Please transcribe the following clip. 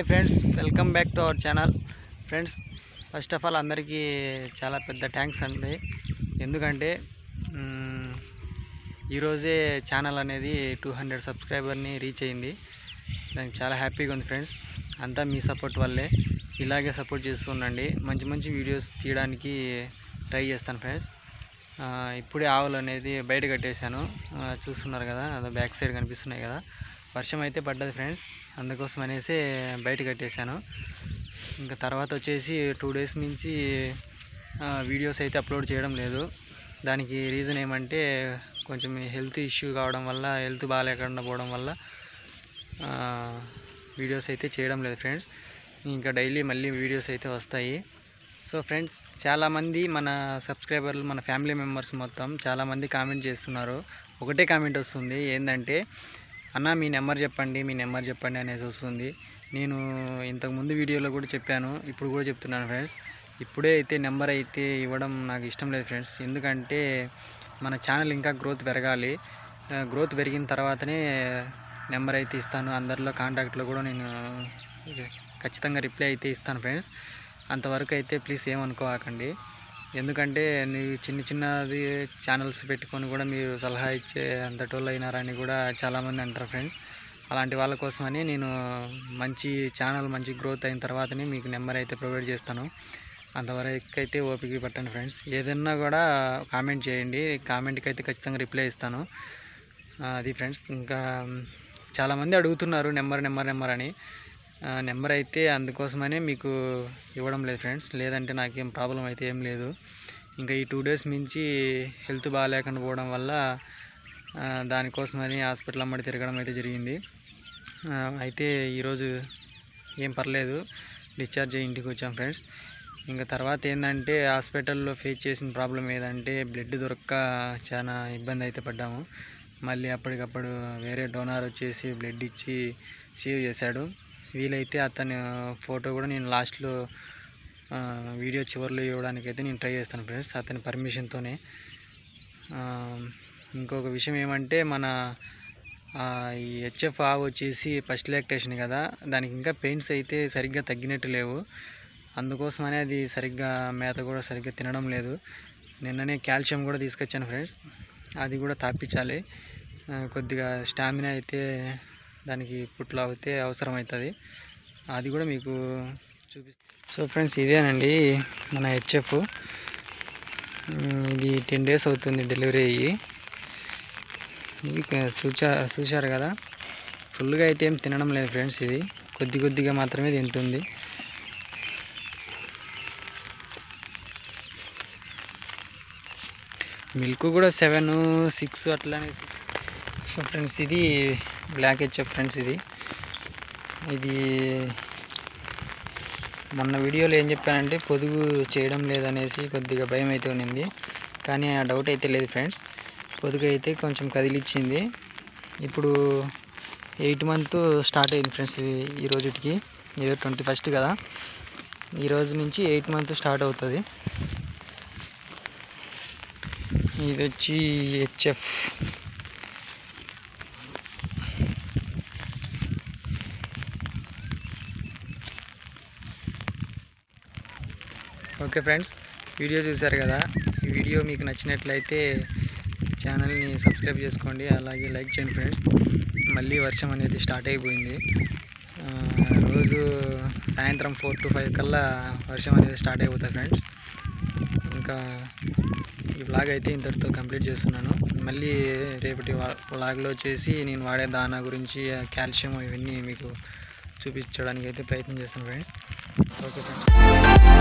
hi friends welcome back to our channel friends first of all అందరికీ చాలా పెద్ద thanks అండి ఎందుకంటే మ్మ్, ఈరోజే ఛానల్ అనేది టూ హండ్రెడ్ సబ్స్క్రైబర్ని రీచ్ అయింది దానికి చాలా హ్యాపీగా ఉంది ఫ్రెండ్స్ అంతా మీ సపోర్ట్ వల్లే ఇలాగే సపోర్ట్ చేస్తూ ఉండండి మంచి మంచి వీడియోస్ తీయడానికి ట్రై చేస్తాను ఫ్రెండ్స్ ఆ, ఇప్పుడే ఆవులు అనేది బయట కట్టేశాను ఆ, చూస్తున్నారు కదా అదో బ్యాక్ సైడ్ కనిపిస్తున్నాయి కదా వర్షం అయితే పడ్డది ఫ్రెండ్స్ అందుకోసం అనేసి బయట కట్టేశాను ఇంకా తర్వాత వచ్చేసి టూ డేస్ నుంచి ఆ, వీడియోస్ అయితే అప్లోడ్ చేయడం లేదు దానికి రీజన్ ఏమంటే కొంచెం హెల్త్ ఇష్యూ కావడం వల్ల హెల్త్ బాగాలేకుండా పోవడం వల్ల ఆ, వీడియోస్ అయితే చేయడం లేదు ఫ్రెండ్స్ ఇంకా డైలీ మళ్ళీ వీడియోస్ అయితే వస్తాయి సో ఫ్రెండ్స్ చాలామంది మన సబ్స్క్రైబర్లు మన ఫ్యామిలీ మెంబర్స్ మొత్తం చాలామంది కామెంట్ చేస్తున్నారు ఒకటే కామెంట్ వస్తుంది ఏంటంటే అన్న మీ నెంబర్ చెప్పండి మీ నెంబర్ చెప్పండి అనేసి వస్తుంది నేను ఇంతకుముందు వీడియోలో కూడా చెప్పాను ఇప్పుడు కూడా చెప్తున్నాను ఫ్రెండ్స్ ఇప్పుడే అయితే నెంబర్ అయితే ఇవ్వడం నాకు ఇష్టం లేదు ఫ్రెండ్స్ ఎందుకంటే మన ఛానల్ ఇంకా గ్రోత్ పెరగాలి గ్రోత్ పెరిగిన తర్వాతనే నెంబర్ అయితే ఇస్తాను అందరిలో కాంటాక్ట్లో కూడా నేను ఖచ్చితంగా రిప్లై అయితే ఇస్తాను ఫ్రెండ్స్ అంతవరకు అయితే ప్లీజ్ ఏమనుకోకండి ఎందుకంటే ನೀವು చిన్న చిన్నది ఛానల్స్ పెట్టుకొని కూడా మీరు సలహా ఇచ్చే అంతటోళ్ళు అయినారని కూడా చాలామంది అంటారు ఫ్రెండ్స్ అలాంటి వాళ్ళ కోసమని నేను మంచి ఛానల్ మంచి గ్రోత్ అయిన తర్వాతనే మీకు నెంబర్ అయితే ప్రొవైడ్ చేస్తాను అంతవరకు అయితే ఓపిక పట్టండి ఫ్రెండ్స్ ఏదన్నా కూడా కామెంట్ చేయండి కామెంట్కి అయితే ఖచ్చితంగా రిప్లై ఇస్తాను ఆ, అది ఫ్రెండ్స్ ఇంకా చాలామంది అడుగుతున్నారు నెంబర్ నెంబర్ నెంబర్ అని ఆ, నెంబర్ అయితే అందుకోసమనే మీకు ఇవ్వడం లేదు ఫ్రెండ్స్ లేదంటే నాకేం ప్రాబ్లం అయితే ఏం లేదు ఇంకా ఈ టూ డేస్ మించి హెల్త్ బాగాలేకుండా పోవడం వల్ల ఆ, దానికోసమని హాస్పిటల్ అమ్మడి తిరగడం అయితే జరిగింది ఆ, అయితే ఈరోజు ఏం పర్లేదు డిశ్చార్జ్ అయ్యి ఇంటికి వచ్చాం ఫ్రెండ్స్ ఇంకా తర్వాత ఏంటంటే హాస్పిటల్లో ఫేస్ చేసిన ప్రాబ్లం ఏదంటే బ్లడ్ దొరక్క చాలా ఇబ్బంది అయితే పడ్డాము మళ్ళీ అప్పటికప్పుడు వేరే డోనార్ వచ్చేసి బ్లడ్ ఇచ్చి సేవ్ చేశాడు వీలైతే అతని ఫోటో కూడా నేను లాస్ట్లో ఆ, వీడియో చివరిలో ఇవ్వడానికి అయితే నేను ట్రై చేస్తాను ఫ్రెండ్స్ అతని పర్మిషన్తోనే ఆ, ఇంకొక విషయం ఏమంటే మన ఆ, ఈ హెచ్ఎఫ్ ఆవు వచ్చేసి ఫస్ట్ లాక్టేషన్ కదా దానికి ఇంకా పెయింట్స్ అయితే సరిగ్గా తగ్గినట్టు లేవు అందుకోసమనే అది సరిగ్గా మేత కూడా సరిగ్గా తినడం లేదు నిన్ననే కాల్షియం కూడా తీసుకొచ్చాను ఫ్రెండ్స్ అది కూడా తాపించాలి ఆ, కొద్దిగా స్టామినా అయితే దానికి పుట్లో అయితే అవసరం అవుతుంది అది కూడా మీకు చూపి సో ఫ్రెండ్స్ ఇదేనండి మన హెచ్ఎఫ్ ఇది టెన్ డేస్ అవుతుంది డెలివరీ అయ్యి ఇది క- చూచా చూశారు కదా ఫుల్గా అయితే ఏం తినడం లేదు ఫ్రెండ్స్ ఇది కొద్ది కొద్దిగా మాత్రమే తింటుంది మిల్క్ కూడా సెవెన్ సిక్స్ అట్లానే సో ఫ్రెండ్స్ ఇది బ్లాక్ హెచ్ఎఫ్ ఫ్రెండ్స్ ఇది ఇది మొన్న వీడియోలో ఏం చెప్పానంటే పొదుగు చేయడం లేదనేసి కొద్దిగా భయం అయితే ఉన్నింది కానీ ఆ డౌట్ అయితే లేదు ఫ్రెండ్స్ పొదుగు అయితే కొంచెం కదిలిచ్చింది ఇప్పుడు ఎయిట్ మంత్ స్టార్ట్ అయింది ఫ్రెండ్స్ ఈ- ఈ రోజుకి ఈరోజు ట్వంటీ ఫస్ట్ కదా ఈ రోజు నుంచి ఎయిట్ మంత్ స్టార్ట్ అవుతుంది ఇది వచ్చి హెచ్ఎఫ్ ఓకే ఫ్రెండ్స్ వీడియో చూశారు కదా ఈ వీడియో మీకు నచ్చినట్లయితే ఛానల్ని సబ్స్క్రైబ్ చేసుకోండి అలాగే లైక్ చేయండి ఫ్రెండ్స్ మళ్ళీ వర్షం అనేది స్టార్ట్ అయిపోయింది ఆ, రోజు సాయంత్రం ఫోర్ టు ఫైవ్ కల్లా వర్షం అనేది స్టార్ట్ అయిపోతుంది ఫ్రెండ్స్ ఇంకా ఈ వ్లాగ్ అయితే ఇంతటితో కంప్లీట్ చేస్తున్నాను మళ్ళీ రేపటి వ్లాగ్లో వచ్చేసి నేను వాడే దానా గురించి కాల్షియం ఇవన్నీ మీకు చూపించడానికి అయితే ప్రయత్నం చేస్తాను ఫ్రెండ్స్ ఓకే ఫ్రెండ్స్